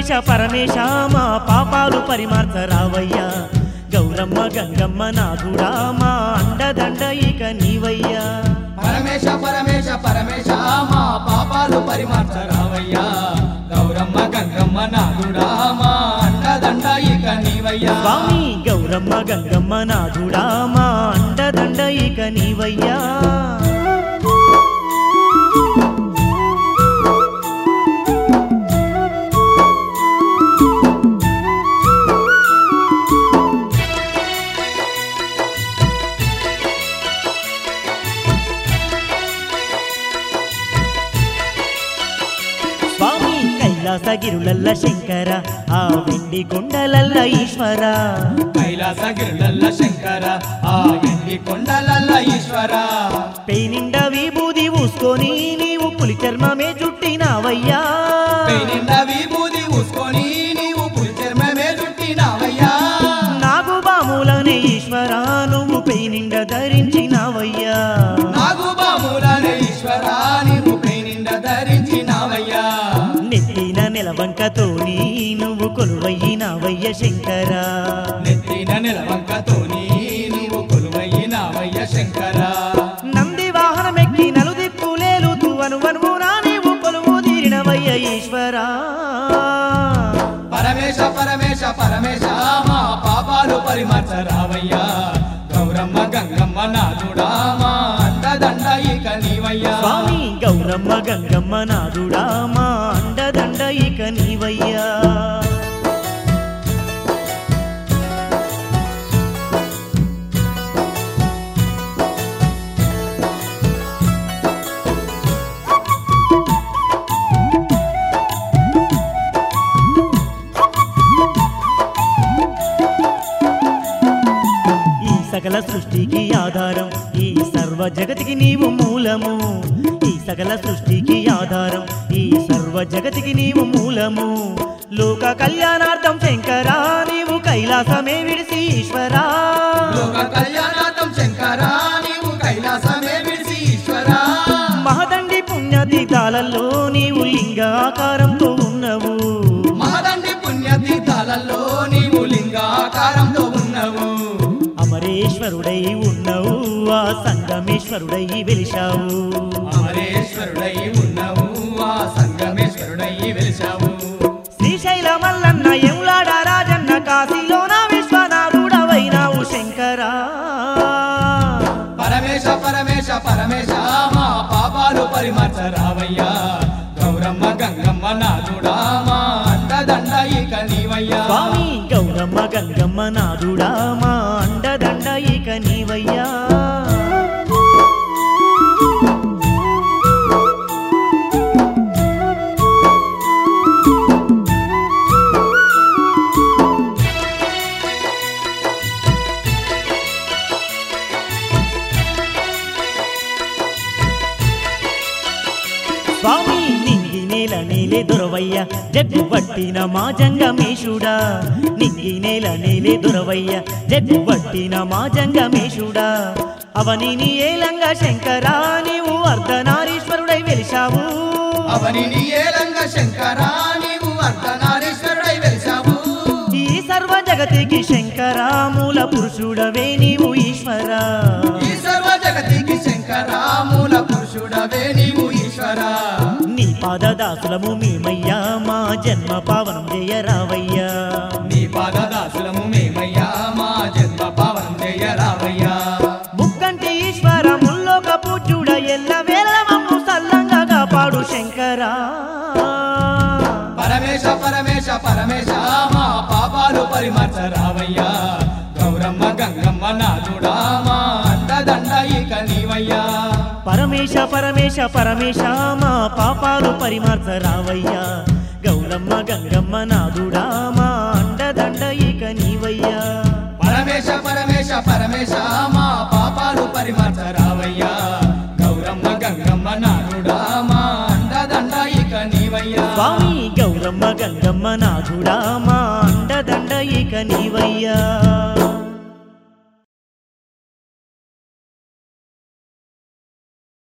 పరమేశ పరమేశ మా పాపాలు పరిమార్చరావయ్యా గౌరమ్మ గంగమ్మ నాథుడా మా అండదండ ఇక నీవయ్యా పరమేశ పరమేశ పరమేశ మా పాపాలు పరిమార్చరావయ్యా గౌరమ్మ గంగమ్మ నాదుడా మా అండదండ ఇక నీవయ్యా స్వామి గౌరమ్మ గంగమ్మ నాథుడా మా అండదండ ఇక నీవయ్యా స్వామి కైలాసగిరులల్ల శంకర ఆ వెండి కొండలల్ల ఈశ్వర కైలాసగిరులల్ల శంకర ఆ ఎండి కొండలల్ల ఈశ్వర పేనిండ విభూది ఊసుకొని నీవు పులి చర్మమే చుట్టినావయ్యా నిండా విభూది ఊసుకొని నీవు పులి చర్మమే చుట్టినావయ్యా నాగు బాములనే ఈశ్వర నువ్వు పేనిండ ధరించినావయ్యా నాగు బాములనే ఈశ్వర నీవు నిండ ధరించినావయ్యా నెత్తిన నిలవంకతోని నువ్వు కొలువయ్యినావయ్య శంకర నెత్తిన నిలవంకతోని నీవు కొలువయ్యినావయ్య శంకర నంది వాహనమెక్కి నలుదిక్కులేలుతూ అనువనువునా నీవు కొలువు తీరినవయ్య ఈశ్వరా పరమేశ పరమేశ పరమేశ మా పాపాలు పరిమర్చరావయ్యా గౌరమ్మ గంగమ్మ నాదుడా మా అండదండ ఇక నీవయ్యా స్వామి గౌరమ్మ గంగమ్మ నాదుడా మా అండదండ ఇక నీవయ్యా ఈ సకల సృష్టికి ఆధారం ఈ సర్వ జగతికి నీవు మూలము ఈ సకల సృష్టికి ఆధారం ఈ సర్వ జగతికి నీవు మూలము లోక కళ్యాణార్థం శంకరా నీవు కైలాసమే విడిసి ఈశ్వరా లోక కళ్యాణార్థం శంకర నీవు కైలాసమే విడిసి ఈశ్వరా మహదండి పుణ్యతీర్థాలలో నీవు లింగాకారంతో ఉన్నవు మహదండి పుణ్యతీర్థాలలో నీవు లింగాకారంతో ఉన్నవు అమరేశ్వరుడై ఉన్నవు ఆ సంగమేశ్వరుడై వెలిశావు అమరేశ్వరుడై ఉన్నవు ఆ సంగమేశ్వరుడై వెలిశావు శ్రీశైల మల్లన్న ఎములాడ రాజన్న కాశీలోన విశ్వనాథుడవైనావు శంకరా పరమేశ పరమేశ పరమేశ మా పాపాలు పరిమర్చరావయ్యా గౌరమ్మ గంగమ్మ నాదుడా మా అండదండ ఇక నీవయ్యా స్వామి గౌరమ్మ గంగమ్మ నాదుడా మా అండదండ ఇక నీవయ్యా స్వామి నింగి నేల నేలే దొరవయ్య జగ్గు పట్టిన మా జంగమేశుడా నింగి నేల నేలే దొరవయ్య జగ్గు పట్టిన మా జంగమేశుడా అవనిని ఏలంగా శంకరా నీవు అర్ధనారీశ్వరుడై వెలిశావు అవని నీ ఏలంగ శంకరా నీవు అర్ధనారీశ్వరుడై వెలిశావు ఈ సర్వ జగతికి శంకరా మూల పురుషుడవే నీవు ఈశ్వరా ఈ సర్వ జగతికి శంకరా మూల పురుషుడవే నీవు ఈశ్వరా నీ పాదదాసులము మేమయ్యా మా జన్మ పావనం జయరావయ్యా నీ పాదదాసులము మేమయ్యా మా జన్మ పావనం జయరావయ్యా ముక్కంటి ఈశ్వర ముల్లోక పూజుడ ఎల్ల వేళ మమ్ము సల్లంగా కాపాడు శంకరా పరమేశ పరమేశ పరమేశ మా పాపాలు పరిమర్చరావయ్యా గౌరమ్మ గంగమ్మ నాదుడా మా అండదండ ఇక నీవయ్యా పరమేశ పరమేశ పరమేశ మా పాపాలు పరిమార్చరావయ్యా గౌరమ్మ గంగమ్మ నాదుడా మా అండదండ ఇక నీవయ్యా పరమేశ పరమేశ పరమేశ మా పాపాలు పరిమర్చరావయ్యా గౌరమ్మ గంగమ్మ నాదుడా మా అండదండ ఇక నీవయ్యా స్వామి గౌరమ్మ గంగమ్మ నాథుడా మా అండదండ ఇక నీవయ్యా